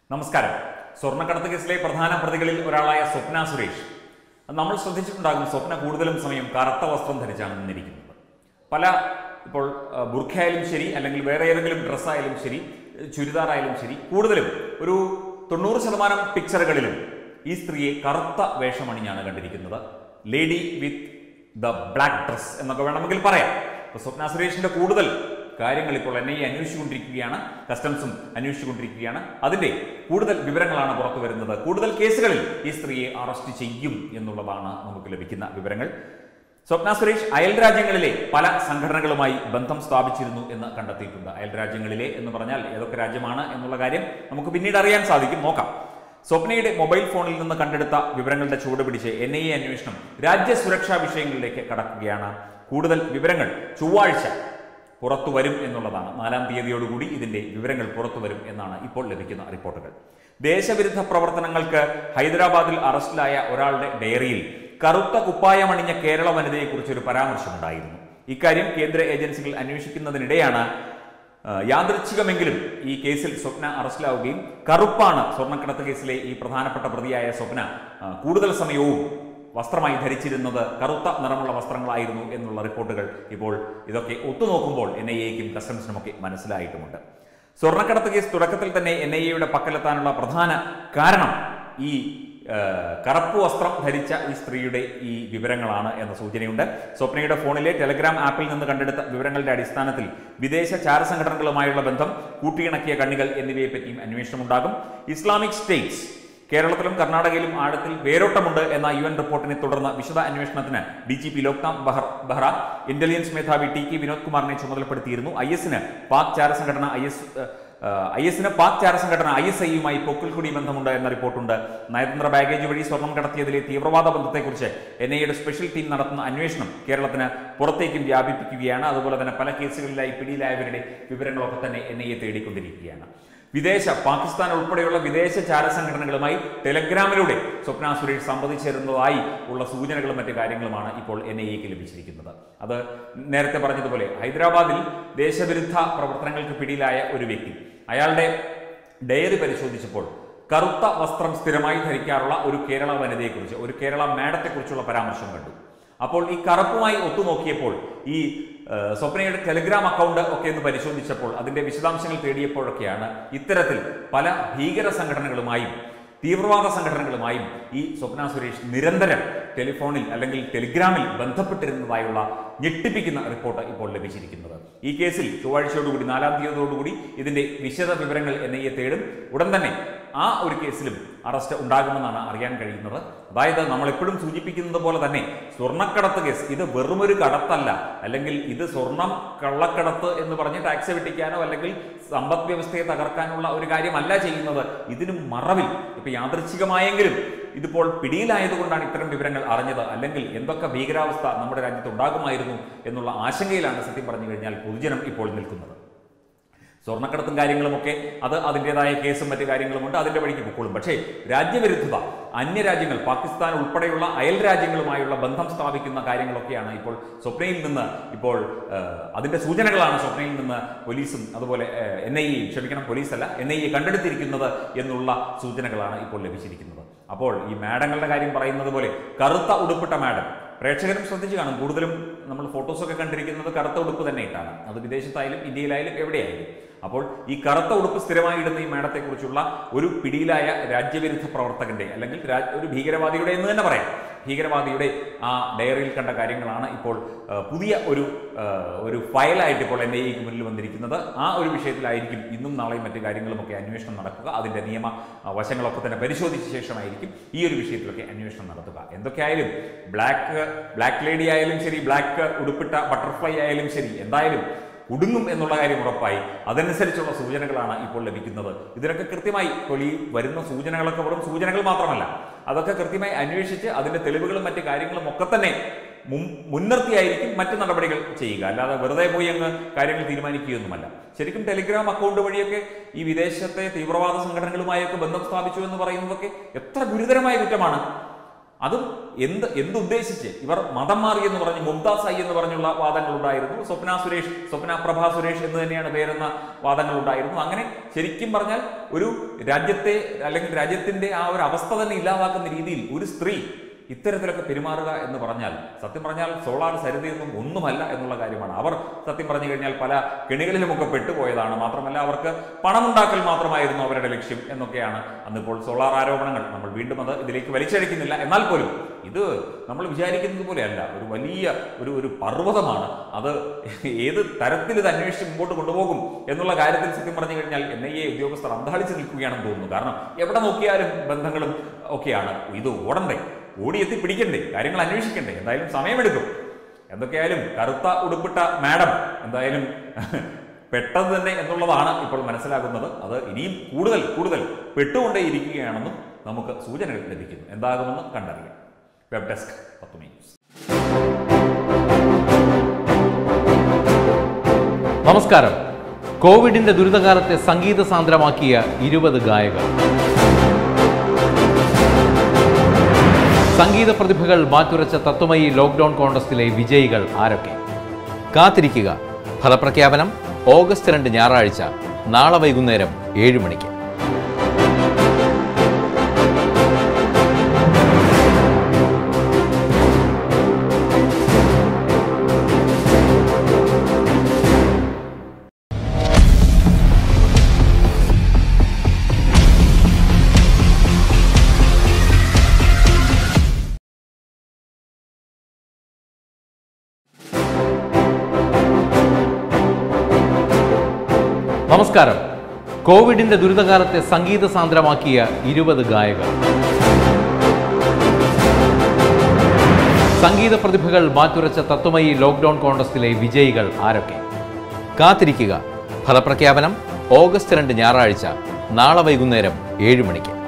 നമസ്കാരം സ്വർണ്ണക്കടത്ത് കേസിലെ പ്രധാന പ്രതികളിൽ ഒരാളായ സ്വപ്ന സുരേഷ് നമ്മൾ ശ്രദ്ധിച്ചിട്ടുണ്ടാകും സ്വപ്ന കൂടുതലും സമയം കറുത്ത വസ്ത്രം ധരിച്ചാണ് നിന്നിരിക്കുന്നത് പല ഇപ്പോൾ ആ, ബുർഖയായാലും ശരി അല്ലെങ്കിൽ വേറെ ഏതെങ്കിലും ഡ്രസ്സായാലും ശരി ചുരിദാറായാലും ശരി കൂടുതലും ഒരു തൊണ്ണൂറ് ശതമാനം പിക്ചറുകളിലും ഈ സ്ത്രീയെ കറുത്ത വേഷമണിഞ്ഞാണ് കണ്ടിരിക്കുന്നത് lady with the black dress എന്നൊക്കെ വേണമെങ്കിൽ പറയാം അപ്പോൾ സ്വപ്ന സുരേഷിന്റെ കൂടുതൽ കാര്യങ്ങൾ ഇപ്പോൾ എൻ ഐ എ അന്വേഷിച്ചുകൊണ്ടിരിക്കുകയാണ് കസ്റ്റംസും അന്വേഷിച്ചുകൊണ്ടിരിക്കുകയാണ് അതിന്റെ കൂടുതൽ വിവരങ്ങളാണ് പുറത്തു വരുന്നത് കൂടുതൽ കേസുകളിൽ ഈ സ്ത്രീയെ അറസ്റ്റ് ചെയ്യും എന്നുള്ളതാണ് നമുക്ക് ലഭിക്കുന്ന വിവരങ്ങൾ സ്വപ്ന സുരേഷ് അയൽ രാജ്യങ്ങളിലെ പല സംഘടനകളുമായി ബന്ധം സ്ഥാപിച്ചിരുന്നു എന്ന് കണ്ടെത്തിയിട്ടുണ്ട് അയൽ രാജ്യങ്ങളിലെ എന്ന് പറഞ്ഞാൽ ഏതൊക്കെ രാജ്യമാണ് എന്നുള്ള കാര്യം നമുക്ക് പിന്നീട് അറിയാൻ സാധിക്കും നോക്കാം സ്വപ്നയുടെ മൊബൈൽ ഫോണിൽ നിന്ന് കണ്ടെടുത്ത വിവരങ്ങളുടെ ചുവട് പിടിച്ച് എൻ ഐ എ അന്വേഷണം രാജ്യസുരക്ഷാ വിഷയങ്ങളിലേക്ക് കടക്കുകയാണ് കൂടുതൽ വിവരങ്ങൾ ചൊവ്വാഴ്ച പുറത്തു വരും എന്നുള്ളതാണ് നാലാം തീയതിയോടുകൂടി ഇതിന്റെ വിവരങ്ങൾ പുറത്തു വരും എന്നാണ് ഇപ്പോൾ ലഭിക്കുന്ന റിപ്പോർട്ടുകൾ ദേശവിരുദ്ധ പ്രവർത്തനങ്ങൾക്ക് ഹൈദരാബാദിൽ അറസ്റ്റിലായ ഒരാളുടെ ഡയറിയിൽ കറുത്ത കുപ്പായമണിഞ്ഞ കേരള വനിതയെക്കുറിച്ച് ഒരു പരാമർശമുണ്ടായിരുന്നു ഇക്കാര്യം കേന്ദ്ര ഏജൻസികൾ അന്വേഷിക്കുന്നതിനിടെയാണ് ആ, യാദൃച്ഛികമെങ്കിലും ഈ കേസിൽ സ്വപ്ന അറസ്റ്റിലാവുകയും കറുപ്പാണ് സ്വർണ്ണക്കടത്ത് കേസിലെ ഈ പ്രധാനപ്പെട്ട പ്രതിയായ സ്വപ്ന ആ, കൂടുതൽ സമയവും വസ്ത്രമായി ധരിച്ചിരുന്നത് കറുത്ത നിറമുള്ള വസ്ത്രങ്ങളായിരുന്നു എന്നുള്ള റിപ്പോർട്ടുകൾ ഇപ്പോൾ ഇതൊക്കെ ഒത്തുനോക്കുമ്പോൾ എൻ ഐ എക്കും കസ്റ്റംസിനുമൊക്കെ മനസ്സിലായിട്ടുമുണ്ട് സ്വർണ്ണക്കടത്ത് കേസ് തുടക്കത്തിൽ തന്നെ എൻ ഐ എയുടെ പക്കലെത്താനുള്ള പ്രധാന കാരണം ഈ ആ, കറുപ്പ് വസ്ത്രം ധരിച്ച ഈ സ്ത്രീയുടെ ഈ വിവരങ്ങളാണ് എന്ന സൂചനയുണ്ട് സ്വപ്നയുടെ ഫോണിലെ ടെലഗ്രാം ആപ്പിൽ നിന്ന് കണ്ടെടുത്ത വിവരങ്ങളുടെ അടിസ്ഥാനത്തിൽ വിദേശ ചാരസംഘടനകളുമായുള്ള ബന്ധം കൂട്ടിയിണക്കിയ കണ്ണികൾ എന്നിവയെ പറ്റിയും അന്വേഷണമുണ്ടാകും ഇസ്ലാമിക് സ്റ്റേറ്റ്സ് കേരളത്തിലും കർണാടകയിലും ആഴത്തിൽ വേരോട്ടമുണ്ട് എന്ന യു എൻ റിപ്പോർട്ടിനെ തുടർന്ന് വിശദ അന്വേഷണത്തിന് ഡി ജി പി ലോക്നാഥ് ബഹർ ബെഹ്റ ഇന്റലിജൻസ് മേധാവി ടി കെ വിനോദ് കുമാറിനെ ചുമതലപ്പെടുത്തിയിരുന്നു ഐ എസിന് പാക് ചാരസംഘടന ഐ എസ് ഐ എസിന് പാക് ചാരസംഘടന ഐ എസ് ഐയുമായി പൊക്കിൾക്കുടി ബന്ധമുണ്ട് എന്ന റിപ്പോർട്ടുണ്ട് നയതന്ത്ര ബാഗേജ് വഴി സ്വർണം കടത്തിയതിലെ തീവ്രവാദ ബന്ധത്തെക്കുറിച്ച് എൻ ഐയുടെ സ്പെഷ്യൽ ടീം നടത്തുന്ന അന്വേഷണം കേരളത്തിന് പുറത്തേക്കും വ്യാപിപ്പിക്കുകയാണ് അതുപോലെ തന്നെ പല കേസുകളിലായി പിടിയിലായവരുടെ വിവരങ്ങളൊക്കെ തന്നെ എൻ ഐ എ തേടിക്കൊണ്ടിരിക്കുകയാണ് വിദേശ പാകിസ്ഥാൻ ഉൾപ്പെടെയുള്ള വിദേശ ചാരസംഘടനകളുമായി ടെലഗ്രാമിലൂടെ സ്വപ്ന സുരേഷ് സംവദിച്ചിരുന്നതായി ഉള്ള സൂചനകളും മറ്റു കാര്യങ്ങളുമാണ് ഇപ്പോൾ എൻ ഐ എക്ക് ലഭിച്ചിരിക്കുന്നത് അത് നേരത്തെ പറഞ്ഞതുപോലെ ഹൈദരാബാദിൽ ദേശവിരുദ്ധ പ്രവർത്തനങ്ങൾക്ക് പിടിയിലായ ഒരു വ്യക്തി അയാളുടെ ഡയറി പരിശോധിച്ചപ്പോൾ കറുത്ത വസ്ത്രം സ്ഥിരമായി ധരിക്കാറുള്ള ഒരു കേരള വനിതയെക്കുറിച്ച് ഒരു കേരള മാഡത്തെക്കുറിച്ചുള്ള പരാമർശം കണ്ടു അപ്പോൾ ഈ കറുപ്പുമായി ഒത്തുനോക്കിയപ്പോൾ ഈ ആ, സ്വപ്നയുടെ ടെലിഗ്രാം അക്കൗണ്ട് ഒക്കെ ഒന്ന് പരിശോധിച്ചപ്പോൾ അതിന്റെ വിശദാംശങ്ങൾ തേടിയപ്പോഴൊക്കെയാണ് ഇത്തരത്തിൽ പല ഭീകര സംഘടനകളുമായും തീവ്രവാദ സംഘടനകളുമായും ഈ സ്വപ്ന സുരേഷ് നിരന്തരം ടെലിഫോണിൽ അല്ലെങ്കിൽ ടെലിഗ്രാമിൽ ബന്ധപ്പെട്ടിരുന്നതായുള്ള ഞെട്ടിപ്പിക്കുന്ന റിപ്പോർട്ട് ഇപ്പോൾ ലഭിച്ചിരിക്കുന്നത് ഈ കേസിൽ ചൊവ്വാഴ്ചയോടുകൂടി നാലാം തീയതിയോടുകൂടി ഇതിന്റെ വിശദ വിവരങ്ങൾ എൻ ഐ എ തേടും ഉടൻ തന്നെ ആ ഒരു കേസിലും അറസ്റ്റ് ഉണ്ടാകുമെന്നാണ് അറിയാൻ കഴിയുന്നത് അതായത് നമ്മൾ എപ്പോഴും സൂചിപ്പിക്കുന്നത് പോലെ തന്നെ സ്വർണ്ണക്കടത്ത് കേസ് ഇത് വെറുമൊരു കടത്തല്ല അല്ലെങ്കിൽ ഇത് സ്വർണം കള്ളക്കടത്ത് എന്ന് പറഞ്ഞ് ടാക്സ് വെട്ടിക്കാനോ അല്ലെങ്കിൽ സമ്പദ് വ്യവസ്ഥയെ തകർക്കാനുള്ള ഒരു കാര്യമല്ല ചെയ്യുന്നത് ഇതിനും മറവിൽ ഇപ്പൊ യാദൃച്ഛികമായെങ്കിലും ഇതിപ്പോൾ പിടിയിലായതുകൊണ്ടാണ് ഇത്തരം വിവരങ്ങൾ അറിഞ്ഞത് അല്ലെങ്കിൽ എന്തൊക്കെ ഭീകരാവസ്ഥ നമ്മുടെ രാജ്യത്ത് ഉണ്ടാകുമായിരുന്നു എന്നുള്ള ആശങ്കയിലാണ് സത്യം പറഞ്ഞു കഴിഞ്ഞാൽ പൊതുജനം ഇപ്പോൾ നിൽക്കുന്നത് സ്വർണ്ണക്കടത്തും കാര്യങ്ങളുമൊക്കെ അത് അതിൻ്റെതായ കേസും മറ്റു കാര്യങ്ങളുമുണ്ട് അതിൻ്റെ വഴിക്ക് പൊക്കോളും പക്ഷേ രാജ്യവിരുദ്ധത അന്യരാജ്യങ്ങൾ പാകിസ്ഥാൻ ഉൾപ്പെടെയുള്ള അയൽ രാജ്യങ്ങളുമായുള്ള ബന്ധം സ്ഥാപിക്കുന്ന കാര്യങ്ങളൊക്കെയാണ് ഇപ്പോൾ സ്വപ്നയിൽ നിന്ന് ഇപ്പോൾ ഏഹ്, അതിൻ്റെ സൂചനകളാണ് സ്വപ്നയിൽ നിന്ന് പോലീസും അതുപോലെ എൻ ഐ എയും ക്ഷമിക്കണം പോലീസല്ല എൻ ഐ എ കണ്ടെടുത്തിരിക്കുന്നത് എന്നുള്ള സൂചനകളാണ് ഇപ്പോൾ ലഭിച്ചിരിക്കുന്നത് അപ്പോൾ ഈ മാഡങ്ങളുടെ കാര്യം പറയുന്നത് പോലെ കറുത്ത ഉടുപ്പിട്ട മാഡം പ്രേക്ഷകരും ശ്രദ്ധിച്ചു കാണും കൂടുതലും നമ്മൾ ഫോട്ടോസൊക്കെ കണ്ടിരിക്കുന്നത് കറുത്ത ഉടുപ്പ് തന്നെ ഇട്ടാണ് അത് വിദേശത്തായാലും ഇന്ത്യയിലായാലും എവിടെയായാലും അപ്പോൾ ഈ കറുത്ത ഉടുപ്പ് സ്ഥിരമായി ഇടുന്ന ഈ മേഡത്തെക്കുറിച്ചുള്ള ഒരു പിടിയിലായ രാജ്യവിരുദ്ധ പ്രവർത്തകന്റെ അല്ലെങ്കിൽ രാ- ഒരു ഭീകരവാദിയുടെ എന്ന് തന്നെ പറയാം ഭീകരവാദിയുടെ ആ ഡയറിയിൽ കണ്ട കാര്യങ്ങളാണ് ഇപ്പോൾ ആ, പുതിയ ഒരു ആ, ഒരു ഫയലായിട്ട് ഇപ്പോൾ എൻ ഐ എക്ക് മുന്നിൽ വന്നിരിക്കുന്നത് ആ ഒരു വിഷയത്തിലായിരിക്കും ഇന്നും നാളെയും മറ്റു കാര്യങ്ങളുമൊക്കെ അന്വേഷണം നടക്കുക അതിന്റെ നിയമ ആ, വശങ്ങളൊക്കെ തന്നെ പരിശോധിച്ച ശേഷമായിരിക്കും ഈ ഒരു വിഷയത്തിലൊക്കെ അന്വേഷണം നടത്തുക എന്തൊക്കെയായാലും ബ്ലാക്ക് ബ്ലാക്ക് ലേഡി ആയാലും ശരി ബ്ലാക്ക് ഉടുപ്പിട്ട ബട്ടർഫ്ലൈ ആയാലും ശരി എന്തായാലും കുടുങ്ങും എന്നുള്ള കാര്യം ഉറപ്പായി അതനുസരിച്ചുള്ള സൂചനകളാണ് ഇപ്പോൾ ലഭിക്കുന്നത് ഇതിനൊക്കെ കൃത്യമായി ഇപ്പോൾ ഈ വരുന്ന സൂചനകളൊക്കെ വെറും സൂചനകൾ മാത്രമല്ല അതൊക്കെ കൃത്യമായി അന്വേഷിച്ച് അതിന്റെ തെളിവുകളും മറ്റു കാര്യങ്ങളും ഒക്കെ തന്നെ മുൻ- മുൻനിർത്തിയായിരിക്കും മറ്റു നടപടികൾ ചെയ്യുക അല്ലാതെ വെറുതെ പോയി അങ്ങ് കാര്യങ്ങൾ തീരുമാനിക്കുകയൊന്നുമല്ല ശരിക്കും ടെലിഗ്രാം അക്കൗണ്ട് വഴിയൊക്കെ ഈ വിദേശത്തെ തീവ്രവാദ സംഘടനകളുമായൊക്കെ ബന്ധം സ്ഥാപിച്ചു എന്ന് പറയുന്നതൊക്കെ എത്ര ഗുരുതരമായ കുറ്റമാണ് അതും എന്ത് എന്തുദ്ദേശിച്ച് ഇവർ മതം മാറി എന്ന് പറഞ്ഞ് മുംതാസായി എന്ന് പറഞ്ഞുള്ള വാദങ്ങളുണ്ടായിരുന്നു സ്വപ്ന സുരേഷ് സ്വപ്ന പ്രഭ സുരേഷ് എന്ന് തന്നെയാണ് പേരെന്ന വാദങ്ങളുണ്ടായിരുന്നു അങ്ങനെ ശരിക്കും പറഞ്ഞാൽ ഒരു രാജ്യത്തെ അല്ലെങ്കിൽ രാജ്യത്തിന്റെ ആ ഒരു അവസ്ഥ തന്നെ ഇല്ലാതാക്കുന്ന രീതിയിൽ ഒരു സ്ത്രീ ഇത്തരത്തിലൊക്കെ പെരുമാറുക എന്ന് പറഞ്ഞാൽ സത്യം പറഞ്ഞാൽ സോളാർ സരിതയൊന്നും ഒന്നുമല്ല എന്നുള്ള കാര്യമാണ് അവർ സത്യം പറഞ്ഞു കഴിഞ്ഞാൽ പല കെണികളിലുമൊക്കെ പെട്ടുപോയതാണ് മാത്രമല്ല അവർക്ക് പണമുണ്ടാക്കൽ മാത്രമായിരുന്നു അവരുടെ ലക്ഷ്യം എന്നൊക്കെയാണ് അന്നിപ്പോൾ സോളാർ ആരോപണങ്ങൾ നമ്മൾ വീണ്ടും അത് ഇതിലേക്ക് വലിച്ചഴിക്കുന്നില്ല എന്നാൽ പോലും ഇത് നമ്മൾ വിചാരിക്കുന്നത് പോലെയല്ല ഒരു വലിയ ഒരു ഒരു പർവ്വതമാണ് അത് ഏത് തരത്തിൽ ഇത് അന്വേഷിച്ച് മുമ്പോട്ട് കൊണ്ടുപോകും എന്നുള്ള കാര്യത്തിൽ സത്യം പറഞ്ഞു കഴിഞ്ഞാൽ എൻ ഐ എ ഉദ്യോഗസ്ഥർ അന്താളിച്ച് നിൽക്കുകയാണെന്ന് തോന്നുന്നു കാരണം എവിടെ നോക്കിയാലും ബന്ധങ്ങളും ഒക്കെയാണ് ഇത് ഓടണ്ടേ ഓടിയെത്തി പിടിക്കണ്ടേ കാര്യങ്ങൾ അന്വേഷിക്കണ്ടേ എന്തായാലും സമയമെടുക്കും എന്തൊക്കെയായാലും കറുത്ത ഉടുപ്പിട്ട മാഡം എന്തായാലും പെട്ടെന്ന് തന്നെ എന്നുള്ളതാണ് ഇപ്പോൾ മനസ്സിലാകുന്നത് അത് ഇനിയും കൂടുതൽ കൂടുതൽ പെട്ടുകൊണ്ടേ ഇരിക്കുകയാണെന്നും നമുക്ക് സൂചനകൾ ലഭിക്കുന്നു എന്താകുമെന്ന് കണ്ടറിയാം വെബ് ഡെസ്ക് പത്തുമണി ന്യൂസ് നമസ്കാരം കോവിഡിന്റെ ദുരിതകാലത്തെ സംഗീത സാന്ദ്രമാക്കിയ ഇരുപത് ഗായകർ സംഗീത പ്രതിഭകൾ മാറ്റുരച്ച തത്വമയി ലോക്ക്ഡൌൺ കോൺടസ്റ്റിലെ വിജയികൾ ആരൊക്കെ കാത്തിരിക്കുക ഫലപ്രഖ്യാപനം ഓഗസ്റ്റ് രണ്ട് ഞായറാഴ്ച നാളെ വൈകുന്നേരം ഏഴ് മണിക്ക് നമസ്കാരം കോവിഡിന്റെ ദുരിതകാലത്തെ സംഗീത സാന്ദ്രമാക്കിയ ഇരുപത് ഗായകർ സംഗീത പ്രതിഭകൾ മാറ്റുരച്ച തത്വമയി ലോക്ക്ഡൌൺ കോൺടസ്റ്റിലെ വിജയികൾ ആരൊക്കെ കാത്തിരിക്കുക ഫലപ്രഖ്യാപനം ഓഗസ്റ്റ് രണ്ട് ഞായറാഴ്ച നാളെ വൈകുന്നേരം ഏഴ് മണിക്ക്